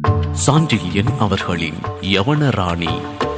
சாண்டில்யன் அவர்களின் யவனராணி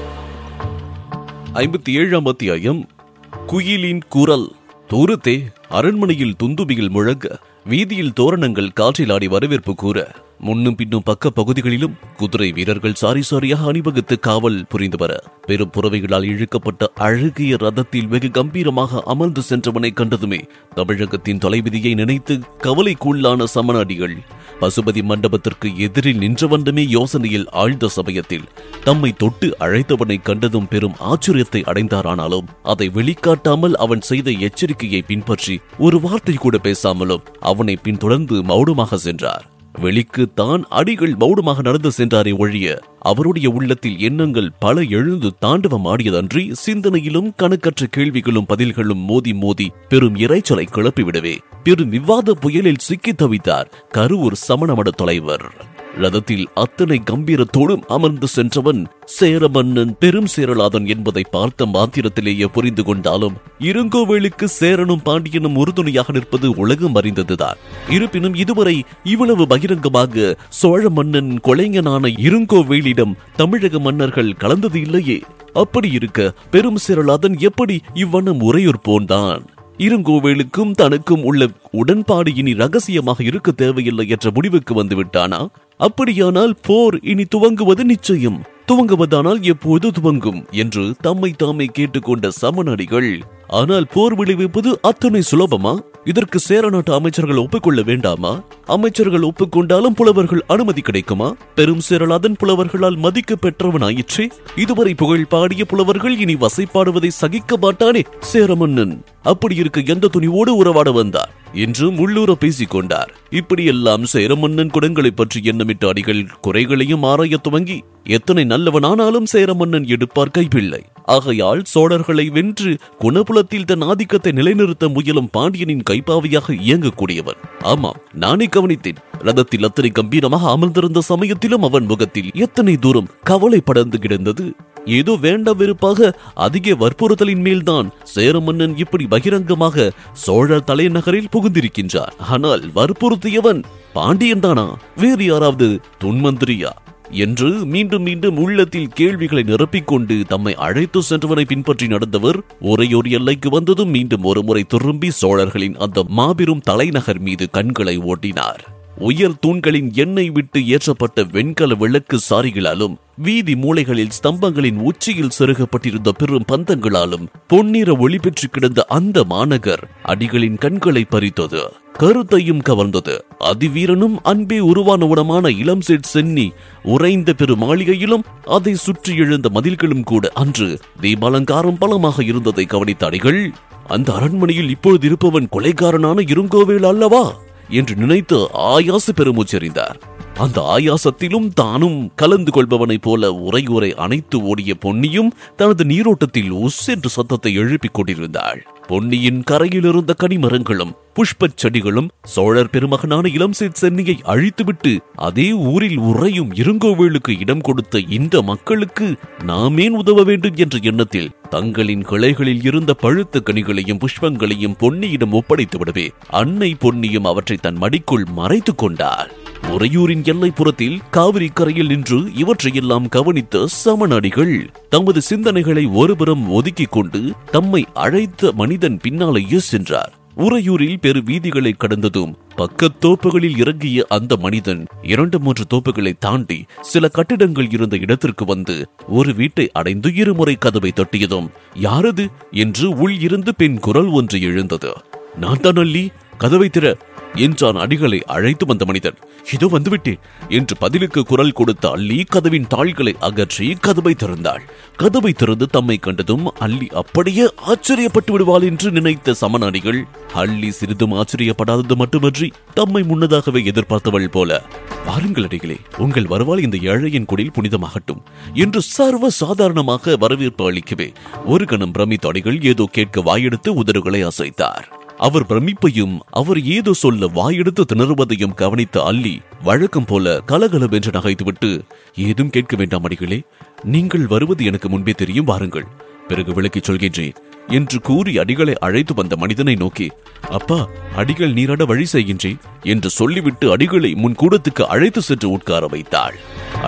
ஐம்பத்தி ஏழாம் அத்தியாயம் குயிலின் குரல் தூரத்தே அரண்மனையில் துந்துபியில் முழங்க வீதியில் தோரணங்கள் காற்றில் ஆடி வரவேற்பு கூற முன்னும் பின்னும் பக்க பகுதிகளிலும் குதிரை வீரர்கள் சாரி சாரியாக அணிவகுத்து காவல் புரிந்து வர பெரும் புறவைகளால் இழுக்கப்பட்ட அழகிய ரதத்தில் வெகு கம்பீரமாக அமர்ந்து சென்றவனை கண்டதுமே தமிழகத்தின் தொலைவிதியை நினைத்து கவலைக்குள்ளான சமணடிகள் பசுபதி மண்டபத்திற்கு எதிரில் நின்ற வண்ணமே யோசனையில் ஆழ்ந்த சமயத்தில் தம்மை தொட்டு அழைத்தவனை கண்டதும் பெரும் ஆச்சரியத்தை அடைந்தாரானாலும் அதை வெளிக்காட்டாமல் அவன் செய்த எச்சரிக்கையை பின்பற்றி ஒரு வார்த்தை கூட பேசாமலும் அவனை பின்தொடர்ந்து மௌனமாக சென்றார் வெளிக்கு தான் அடிகள் மௌனமாக நடந்து சென்றாரே ஒழிய அவருடைய உள்ளத்தில் எண்ணங்கள் பல எழுந்து தாண்டவம் ஆடியதன்றி சிந்தனையிலும் கணக்கற்ற கேள்விகளும் பதில்களும் மோதி மோதி பெரும் இறைச்சலை கிளப்பிவிடவே பெரும் விவாத புயலில் சிக்கி தவித்தார் கருவூர் சமணமட தொலைவர் ரதத்தில் அத்தனை கம்பீரத்தோடும் அமர்ந்து சென்றவன் சேர மன்னன் பெரும் சேரலாதன் என்பதை பார்த்த மாத்திரத்திலேயே புரிந்து கொண்டாலும் இருங்கோவேலுக்கு சேரனும் பாண்டியனும் உறுதுணையாக நிற்பது உலகம் அறிந்ததுதான் இருப்பினும் இதுவரை இவ்வளவு பகிரங்கமாக சோழ மன்னன் கொலைஞனான இருங்கோவேலிடம் தமிழக மன்னர்கள் கலந்தது இல்லையே அப்படி இருக்க பெரும் சேரலாதன் எப்படி இவ்வண்ணம் உரையுற்போன்தான் இருங்கோவேலுக்கும் தனக்கும் உள்ள உடன்பாடு இனி ரகசியமாக இருக்க தேவையில்லை என்ற முடிவுக்கு வந்து விட்டானா அப்படியானால் போர் இனி துவங்குவது நிச்சயம் துவங்குவதானால் எப்போது துவங்கும் என்று தம்மை தாமே கேட்டுக்கொண்ட சமணடிகள் ஆனால் போர் விளைவிப்பது அத்தனை சுலபமா இதற்கு சேர நாட்டு அமைச்சர்கள் ஒப்புக்கொள்ள வேண்டாமா அமைச்சர்கள் ஒப்புக்கொண்டாலும் புலவர்கள் அனுமதி கிடைக்குமா பெரும் சேரலாதன் புலவர்களால் மதிக்க பெற்றவனாயிற்றே இதுவரை புகழ் பாடிய புலவர்கள் இனி வசைப்பாடுவதை சகிக்க மாட்டானே சேரமன்னன் அப்படி இருக்க எந்த துணிவோடு உறவாட வந்தார் என்றும் உள்ளூர பேசிக் கொண்டார் இப்படியெல்லாம் சேரமன்னன் குடங்களை பற்றி எண்ணமிட்ட அடிகள் குறைகளையும் ஆராயத் துவங்கி எத்தனை நல்லவனானாலும் சேரமன்னன் எடுப்பார் கைப்பிள்ளை ஆகையால் சோழர்களை வென்று குணபுலத்தில் தன் ஆதிக்கத்தை நிலைநிறுத்த முயலும் பாண்டியனின் கைப்பாவையாக இயங்கக்கூடியவன் ஆமாம் நானே கவனித்தேன் ரதத்தில் அத்தனை கம்பீரமாக அமர்ந்திருந்த சமயத்திலும் அவன் முகத்தில் எத்தனை தூரம் கவலை படர்ந்து கிடந்தது ஏதோ வேண்ட வெறுப்பாக அதிக வற்புறுத்தலின் மேல்தான் சேரமன்னன் இப்படி பகிரங்கமாக சோழ தலைநகரில் புகுந்திருக்கின்றார் ஆனால் வற்புறுத்தியவன் பாண்டியன் தானா வேறு யாராவது துன்மந்திரியா என்று மீண்டும் மீண்டும் உள்ளத்தில் கேள்விகளை நிரப்பிக்கொண்டு தம்மை அழைத்து சென்றவனை பின்பற்றி நடந்தவர் ஒரையொரு எல்லைக்கு வந்ததும் மீண்டும் ஒருமுறை திரும்பி சோழர்களின் அந்த மாபெரும் தலைநகர் மீது கண்களை ஓட்டினார் உயர் தூண்களின் எண்ணெய் விட்டு ஏற்றப்பட்ட வெண்கல விளக்கு சாரிகளாலும் வீதி மூலைகளில் ஸ்தம்பங்களின் உச்சியில் செருகப்பட்டிருந்த பெரும் பந்தங்களாலும் பொன்னிற ஒளி பெற்று கிடந்த அந்த மாநகர் அடிகளின் கண்களை பறித்தது கருத்தையும் கவர்ந்தது அதிவீரனும் அன்பே உருவானவுடமான இளம் சேட் சென்னி உறைந்த பெரு மாளிகையிலும் அதை சுற்றி எழுந்த மதில்களும் கூட அன்று தீபாலங்காரம் பலமாக இருந்ததை கவனித்த அடிகள் அந்த அரண்மனையில் இப்பொழுது இருப்பவன் கொலைகாரனான இருங்கோவேல் அல்லவா என்று நினைத்து ஆயாச பெருமூச்செறிந்தார் அந்த ஆயாசத்திலும் தானும் கலந்து கொள்பவனைப் போல உரை உரை அணைத்து ஓடிய பொன்னியும் தனது நீரோட்டத்தில் உஸ் என்று சத்தத்தை எழுப்பிக் கொண்டிருந்தாள் பொன்னியின் கரையில் இருந்த கனிமரங்களும் புஷ்பச் செடிகளும் சோழர் பெருமகனான இளம்சேட் சென்னியை அழித்துவிட்டு அதே ஊரில் உறையும் இருங்கோவேலுக்கு இடம் கொடுத்த இந்த மக்களுக்கு நாமேன் உதவ வேண்டும் என்ற எண்ணத்தில் தங்களின் கிளைகளில் இருந்த பழுத்த கனிகளையும் புஷ்பங்களையும் பொன்னியிடம் ஒப்படைத்து விடவே அன்னை பொன்னியும் அவற்றை தன் மடிக்குள் மறைத்துக் கொண்டாள் உறையூரின் எல்லைப்புறத்தில் காவிரி கரையில் நின்று இவற்றையெல்லாம் கவனித்த சமணடிகள் தமது சிந்தனைகளை ஒருபுறம் ஒதுக்கிக் கொண்டு தம்மை அழைத்த மனிதன் பின்னாலேயே சென்றார் உறையூரில் பெரு வீதிகளை கடந்ததும் பக்கத்தோப்புகளில் இறங்கிய அந்த மனிதன் இரண்டு மூன்று தோப்புகளை தாண்டி சில கட்டிடங்கள் இருந்த இடத்திற்கு வந்து ஒரு வீட்டை அடைந்து இருமுறை கதவை தட்டியதும் யாரது என்று உள் இருந்து பெண் குரல் ஒன்று எழுந்தது நான் தான் அல்லி கதவை திற என்றான் அடிகளை அழைத்து வந்த மனிதன் இதோ வந்துவிட்டேன் என்று பதிலுக்கு குரல் கொடுத்த அள்ளி கதவின் தாள்களை அகற்றி கதவை திறந்தாள் கதவை திறந்து தம்மை கண்டதும் அள்ளி அப்படியே ஆச்சரியப்பட்டு விடுவாள் என்று நினைத்த சமநாடிகள் அள்ளி சிறிதும் ஆச்சரியப்படாதது மட்டுமன்றி தம்மை முன்னதாகவே எதிர்பார்த்தவள் போல வாருங்கள் அடிகளே உங்கள் வருவாள் இந்த ஏழையின் குடில் புனிதமாகட்டும் என்று சர்வ சாதாரணமாக வரவேற்பு அளிக்கவே ஒரு கணம் பிரமித்த அடிகள் ஏதோ கேட்க வாயெடுத்து உதடுகளை அசைத்தார் அவர் பிரமிப்பையும் அவர் ஏதோ சொல்ல வாயெடுத்து திணறுவதையும் கவனித்த அல்லி வழக்கம் போல கலகலவென்று நகைத்துவிட்டு ஏதும் கேட்க வேண்டாம் அடிகளே நீங்கள் வருவது எனக்கு முன்பே தெரியும் வாருங்கள் பிறகு விளக்கிச் சொல்கின்றேன் என்று கூறி அடிகளை அழைத்து வந்த மனிதனை நோக்கி அப்பா அடிகள் நீராட வழி செய்கின்றேன் என்று சொல்லிவிட்டு அடிகளை முன் கூடத்துக்கு அழைத்து சென்று உட்கார வைத்தாள்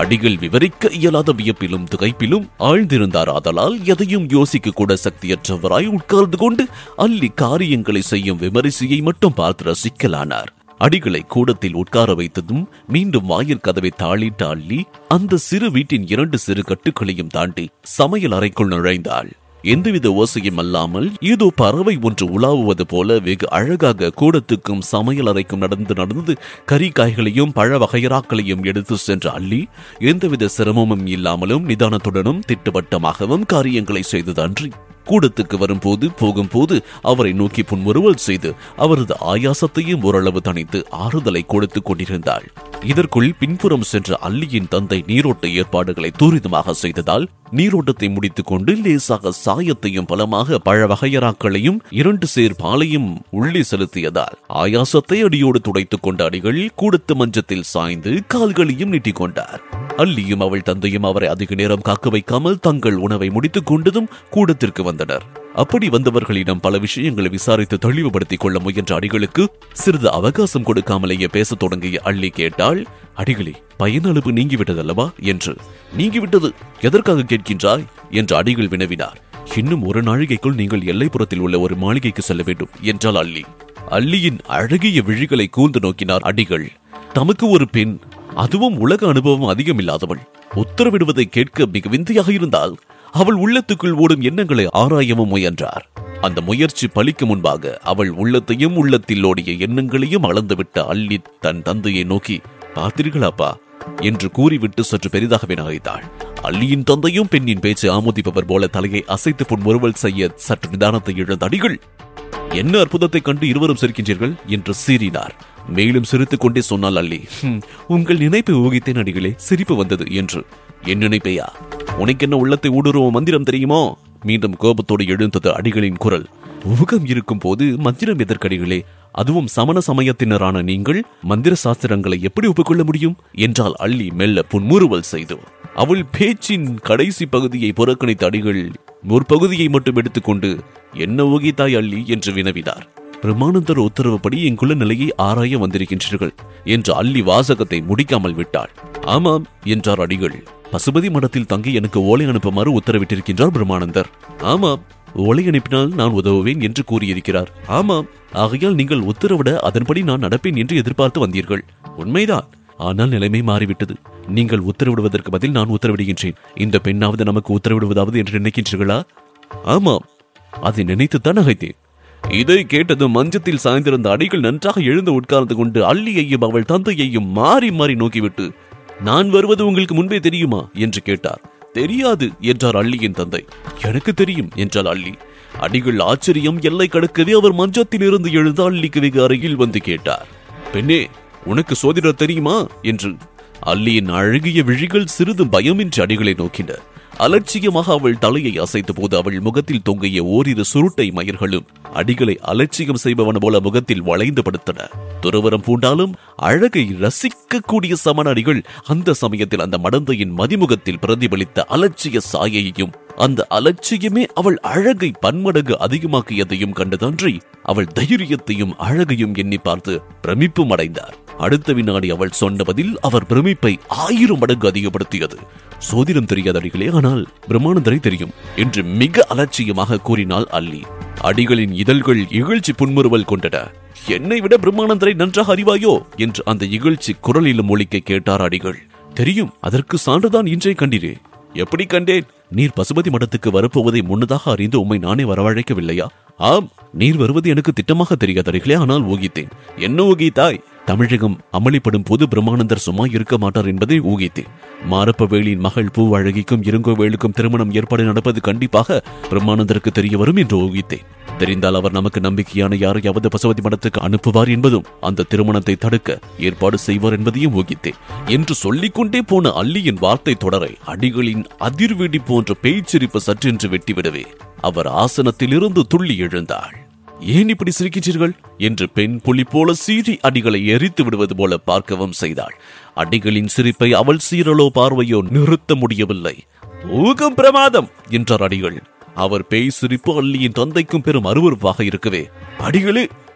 அடிகள் விவரிக்க இயலாத வியப்பிலும் திகைப்பிலும் ஆழ்ந்திருந்தார் ஆதலால் எதையும் யோசிக்க கூட சக்தியற்றவராய் உட்கார்ந்து கொண்டு அள்ளி காரியங்களை செய்யும் விமரிசையை மட்டும் பார்த்து ரசிக்கலானார் அடிகளை கூடத்தில் உட்கார வைத்ததும் மீண்டும் வாயில் கதவை தாளிட்டு அள்ளி அந்த சிறு வீட்டின் இரண்டு சிறு கட்டுக்களையும் தாண்டி சமையல் அறைக்குள் நுழைந்தாள் எந்தவித ஓசையும் அல்லாமல் ஏதோ பறவை ஒன்று உலாவுவது போல வெகு அழகாக கூடத்துக்கும் சமையல் அறைக்கும் நடந்து நடந்து கறி காய்களையும் பழ வகையராக்களையும் எடுத்து சென்ற அள்ளி எந்தவித சிரமமும் இல்லாமலும் நிதானத்துடனும் திட்டவட்டமாகவும் காரியங்களை செய்ததன்றி கூடத்துக்கு வரும்போது போகும்போது அவரை நோக்கி புன்முறுவல் செய்து அவரது ஆயாசத்தையும் ஓரளவு தணித்து ஆறுதலை கொடுத்துக் கொண்டிருந்தாள் இதற்குள் பின்புறம் சென்ற அல்லியின் தந்தை நீரோட்ட ஏற்பாடுகளை துரிதமாக செய்ததால் நீரோட்டத்தை முடித்துக் கொண்டு லேசாக சாயத்தையும் பலமாக பழ வகையராக்களையும் இரண்டு சேர் பாலையும் உள்ளே செலுத்தியதால் ஆயாசத்தை அடியோடு துடைத்துக் கொண்ட அடிகள் கூடத்து மஞ்சத்தில் சாய்ந்து கால்களையும் நீட்டிக் கொண்டார் அல்லியும் அவள் தந்தையும் அவரை அதிக நேரம் காக்க வைக்காமல் தங்கள் உணவை முடித்துக் கொண்டதும் கூடத்திற்கு வந்தனர் அப்படி வந்தவர்களிடம் பல விஷயங்களை விசாரித்து தெளிவுபடுத்திக் கொள்ள முயன்ற அடிகளுக்கு சிறிது அவகாசம் கொடுக்காமலேயே பேசத் தொடங்கிய அள்ளி கேட்டாள் அடிகளே பயனளவு நீங்கிவிட்டதல்லவா என்று நீங்கிவிட்டது எதற்காக கேட்கின்றாய் என்று அடிகள் வினவினார் இன்னும் ஒரு நாழிகைக்குள் நீங்கள் எல்லைப்புறத்தில் உள்ள ஒரு மாளிகைக்கு செல்ல வேண்டும் என்றாள் அள்ளி அள்ளியின் அழகிய விழிகளை கூர்ந்து நோக்கினார் அடிகள் தமக்கு ஒரு பெண் அதுவும் உலக அனுபவம் அதிகமில்லாதவள் உத்தரவிடுவதை கேட்க மிக விந்தையாக இருந்தால் அவள் உள்ளத்துக்குள் ஓடும் எண்ணங்களை ஆராயவும் முயன்றார் அந்த முயற்சி பலிக்கு முன்பாக அவள் உள்ளத்தையும் உள்ளத்தில் ஓடிய எண்ணங்களையும் அளந்துவிட்ட அள்ளி தன் தந்தையை நோக்கி பார்த்தீர்களாப்பா என்று கூறிவிட்டு சற்று பெரிதாகவே நகைத்தாள் அள்ளியின் தந்தையும் பெண்ணின் பேச்சு ஆமோதிப்பவர் போல தலையை அசைத்து புன்முறுவல் செய்ய சற்று நிதானத்தை இழந்த அடிகள் என்ன அற்புதத்தைக் கண்டு இருவரும் சிரிக்கின்றீர்கள் என்று சீறினார் மேலும் சிரித்துக் கொண்டே சொன்னால் அல்லி "ஹம், உங்கள் நினைப்பை ஊகித்தேன் அடிகளே சிரிப்பு வந்தது என்று என் நினைப்பையா உனக்கு என்ன உள்ளத்தை ஊடுருவும் மந்திரம் தெரியுமோ மீண்டும் கோபத்தோடு எழுந்தது அடிகளின் குரல் ஊகம் இருக்கும் போது மந்திரம் எதற்கடிகளே அதுவும் சமண சமயத்தினரான நீங்கள் மந்திர சாஸ்திரங்களை எப்படி ஒப்புக்கொள்ள முடியும் என்றால் அள்ளி மெல்ல புன்முறுவல் செய்து அவள் பேச்சின் கடைசி பகுதியை புறக்கணித்த அடிகள் முற்பகுதியை மட்டும் எடுத்துக்கொண்டு என்ன ஊகித்தாய் அள்ளி என்று வினவினார் பிரமானந்தர் உத்தரவுப்படி எங்குள்ள நிலையை ஆராய வந்திருக்கின்றீர்கள் என்று அள்ளி வாசகத்தை முடிக்காமல் விட்டாள் ஆமாம் என்றார் அடிகள் பசுபதி மடத்தில் தங்கி எனக்கு ஓலை அனுப்புமாறு உத்தரவிட்டிருக்கின்றார் பிரம்மானந்தர் ஆமாம் ஓலை அனுப்பினால் நான் உதவுவேன் என்று கூறியிருக்கிறார் ஆமாம் ஆகையால் நீங்கள் உத்தரவிட அதன்படி நான் நடப்பேன் என்று எதிர்பார்த்து வந்தீர்கள் உண்மைதான் ஆனால் நிலைமை மாறிவிட்டது நீங்கள் உத்தரவிடுவதற்கு பதில் நான் உத்தரவிடுகின்றேன் இந்த பெண்ணாவது நமக்கு உத்தரவிடுவதாவது என்று நினைக்கின்றீர்களா ஆமாம் அதை நினைத்துத்தான் நகைத்தேன் இதை கேட்டது மஞ்சத்தில் சாய்ந்திருந்த அடிகள் நன்றாக எழுந்து உட்கார்ந்து கொண்டு அள்ளியையும் அவள் தந்தையையும் மாறி மாறி நோக்கிவிட்டு நான் வருவது உங்களுக்கு முன்பே தெரியுமா என்று கேட்டார் தெரியாது என்றார் அள்ளியின் தந்தை எனக்கு தெரியும் என்றாள் அள்ளி அடிகள் ஆச்சரியம் எல்லை கடக்கவே அவர் மஞ்சத்தில் இருந்து எழுந்து அள்ளிக்கு வெகு அருகில் வந்து கேட்டார் பெண்ணே உனக்கு சோதிடர் தெரியுமா என்று அள்ளியின் அழகிய விழிகள் சிறிது பயமின்றி அடிகளை நோக்கின அலட்சியமாக அவள் தலையை அசைத்த போது அவள் முகத்தில் தொங்கிய ஓரிரு சுருட்டை மயிர்களும் அடிகளை அலட்சியம் செய்பவன் போல முகத்தில் வளைந்து படுத்தன துறவரம் பூண்டாலும் அழகை ரசிக்கக்கூடிய சமண அடிகள் அந்த சமயத்தில் அந்த மடந்தையின் மதிமுகத்தில் பிரதிபலித்த அலட்சிய சாயையும் அந்த அலட்சியமே அவள் அழகை பன்மடங்கு அதிகமாக்கியதையும் கண்டதன்றி அவள் தைரியத்தையும் அழகையும் எண்ணி பார்த்து பிரமிப்பும் அடைந்தார் அடுத்த வினாடி அவள் சொன்ன பதில் அவர் பிரமிப்பை ஆயிரம் மடங்கு அதிகப்படுத்தியது சோதிடம் தெரியாத அடிகளே ஆனால் பிரம்மானந்தரை தெரியும் என்று மிக அலட்சியமாக கூறினாள் அல்லி அடிகளின் இதழ்கள் இகழ்ச்சி புன்முறுவல் கொண்டன என்னை விட பிரம்மானந்தரை நன்றாக அறிவாயோ என்று அந்த இகழ்ச்சி குரலிலும் ஒலிக்க கேட்டார் அடிகள் தெரியும் அதற்கு சான்றுதான் இன்றை கண்டீரே எப்படி கண்டேன் நீர் பசுபதி மடத்துக்கு வரப்போவதை முன்னதாக அறிந்து உம்மை நானே வரவழைக்கவில்லையா ஆம் நீர் வருவது எனக்கு திட்டமாக தெரியாதடிகளே ஆனால் ஊகித்தேன் என்ன ஊகித்தாய் தமிழகம் அமளிப்படும் போது பிரம்மானந்தர் சும்மா இருக்க மாட்டார் என்பதை ஊகித்தேன் மாரப்ப வேலியின் மகள் பூவழகிக்கும் இருங்கோவேலுக்கும் திருமணம் ஏற்பாடு நடப்பது கண்டிப்பாக பிரம்மானந்தருக்கு தெரிய வரும் என்று ஊகித்தேன் தெரிந்தால் அவர் நமக்கு நம்பிக்கையான யாரையாவது பசுபதி மடத்துக்கு அனுப்புவார் என்பதும் அந்த திருமணத்தை தடுக்க ஏற்பாடு செய்வார் என்பதையும் ஊகித்தேன் என்று சொல்லிக்கொண்டே போன அல்லியின் வார்த்தை தொடரை அடிகளின் அதிர்வெடி போன்ற பேய்ச்சிரிப்பு சற்றென்று வெட்டிவிடவே அவர் ஆசனத்திலிருந்து துள்ளி எழுந்தாள் ஏன் இப்படி சிரிக்கின்றீர்கள் என்று பெண் புலி போல சீறி அடிகளை எரித்து விடுவது போல பார்க்கவும் செய்தாள் அடிகளின் சிரிப்பை அவள் சீரலோ பார்வையோ நிறுத்த முடியவில்லை ஊகம் பிரமாதம் என்றார் அடிகள் அவர் பேய் சிரிப்பு அள்ளியின் தந்தைக்கும் பெரும் அருவருப்பாக இருக்கவே அடிகளே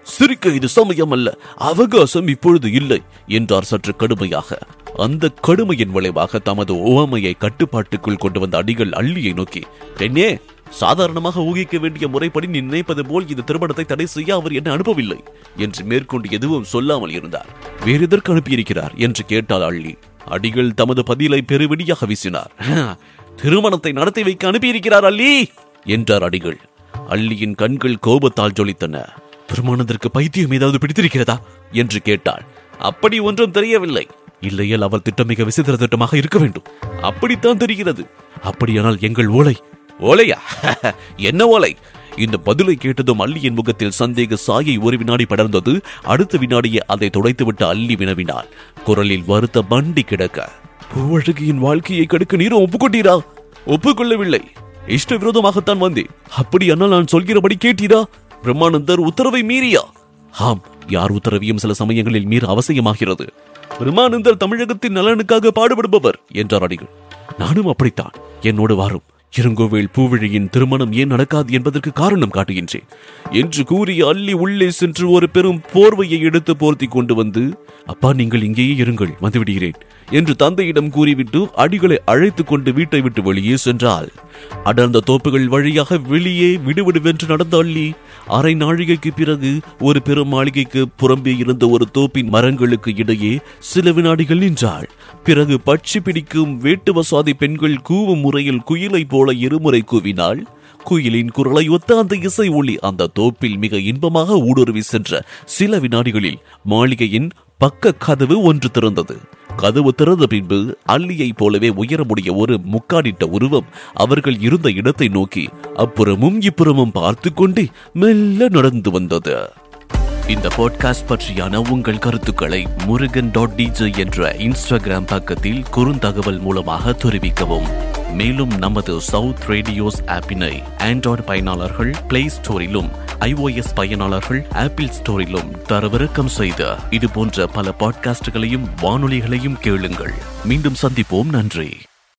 சிரிக்க இது சமயம் அல்ல அவகாசம் இப்பொழுது இல்லை என்றார் சற்று கடுமையாக அந்த கடுமையின் விளைவாக தமது ஓமையை கட்டுப்பாட்டுக்குள் கொண்டு வந்த அடிகள் அள்ளியை நோக்கி பெண்ணே சாதாரணமாக ஊகிக்க வேண்டிய முறைப்படி நீ நினைப்பது போல் இந்த திருமணத்தை தடை செய்ய அவர் என்ன அனுப்பவில்லை என்று மேற்கொண்டு எதுவும் சொல்லாமல் இருந்தார் வேறு எதற்கு அனுப்பியிருக்கிறார் என்று கேட்டாள் அள்ளி அடிகள் தமது பதிலை பெருவெடியாக வீசினார் திருமணத்தை நடத்தி வைக்க அனுப்பியிருக்கிறார் அள்ளி என்றார் அடிகள் அள்ளியின் கண்கள் கோபத்தால் ஜொலித்தன திருமணத்திற்கு பைத்தியம் ஏதாவது பிடித்திருக்கிறதா என்று கேட்டாள் அப்படி ஒன்றும் தெரியவில்லை இல்லையேல் அவர் திட்டம் மிக விசித்திர திட்டமாக இருக்க வேண்டும் அப்படித்தான் தெரிகிறது அப்படியானால் எங்கள் ஓலை ஓலையா என்ன ஓலை இந்த பதிலை கேட்டதும் அள்ளியின் முகத்தில் சந்தேக சாயை ஒரு வினாடி படர்ந்தது அடுத்த வினாடியே அதை துடைத்துவிட்டு அள்ளி வினவினாள் குரலில் வருத்த மண்டி கிடக்க பூவழகியின் வாழ்க்கையை கடுக்க நீரும் ஒப்புக்கொண்டீரா ஒப்புக்கொள்ளவில்லை இஷ்ட விரோதமாகத்தான் வந்தேன் அப்படியானால் நான் சொல்கிறபடி கேட்டீரா பிரம்மானந்தர் உத்தரவை மீறியா ஆம் யார் உத்தரவையும் சில சமயங்களில் மீற அவசியமாகிறது பிரம்மானந்தர் தமிழகத்தின் நலனுக்காக பாடுபடுபவர் என்றார் அடிகள் நானும் அப்படித்தான் என்னோடு வாரும் இருங்கோவேல் பூவிழியின் திருமணம் ஏன் நடக்காது என்பதற்கு காரணம் காட்டுகின்றேன் என்று கூறி அள்ளி உள்ளே சென்று ஒரு பெரும் போர்வையை எடுத்து போர்த்தி கொண்டு வந்து அப்பா நீங்கள் இங்கேயே இருங்கள் வந்துவிடுகிறேன் என்று தந்தையிடம் கூறிவிட்டு அடிகளை அழைத்துக் கொண்டு வீட்டை விட்டு வெளியே சென்றாள் அடர்ந்த தோப்புகள் வழியாக வெளியே விடுவிடுவென்று நடந்த அள்ளி அரை நாழிகைக்கு பிறகு ஒரு பெரும் மாளிகைக்கு புறம்பே இருந்த ஒரு தோப்பின் மரங்களுக்கு இடையே சில வினாடிகள் நின்றாள் பிறகு பட்சி பிடிக்கும் வேட்டு வசாதி பெண்கள் கூவும் முறையில் குயிலை போல இருமுறை கூவினாள் குயிலின் குரலை ஒத்த அந்த இசை ஒளி அந்த தோப்பில் மிக இன்பமாக ஊடுருவி சென்ற சில வினாடிகளில் மாளிகையின் பக்க கதவு ஒன்று திறந்தது கதவு திறந்த பின்பு அள்ளியைப் போலவே உயரமுடைய ஒரு முக்காடிட்ட உருவம் அவர்கள் இருந்த இடத்தை நோக்கி அப்புறமும் இப்புறமும் பார்த்து கொண்டே மெல்ல நடந்து வந்தது இந்த பாட்காஸ்ட் பற்றியான உங்கள் கருத்துக்களை முருகன் டாட் டிஜே என்ற இன்ஸ்டாகிராம் பக்கத்தில் குறுந்தகவல் மூலமாக தெரிவிக்கவும் மேலும் நமது சவுத் ரேடியோஸ் ஆப்பினை ஆண்ட்ராய்டு பயனாளர்கள் பிளே ஸ்டோரிலும் iOS பயனாளர்கள் ஆப்பிள் ஸ்டோரிலும் தரவிறக்கம் செய்த இது போன்ற பல பாட்காஸ்டுகளையும் வானொலிகளையும் கேளுங்கள் மீண்டும் சந்திப்போம் நன்றி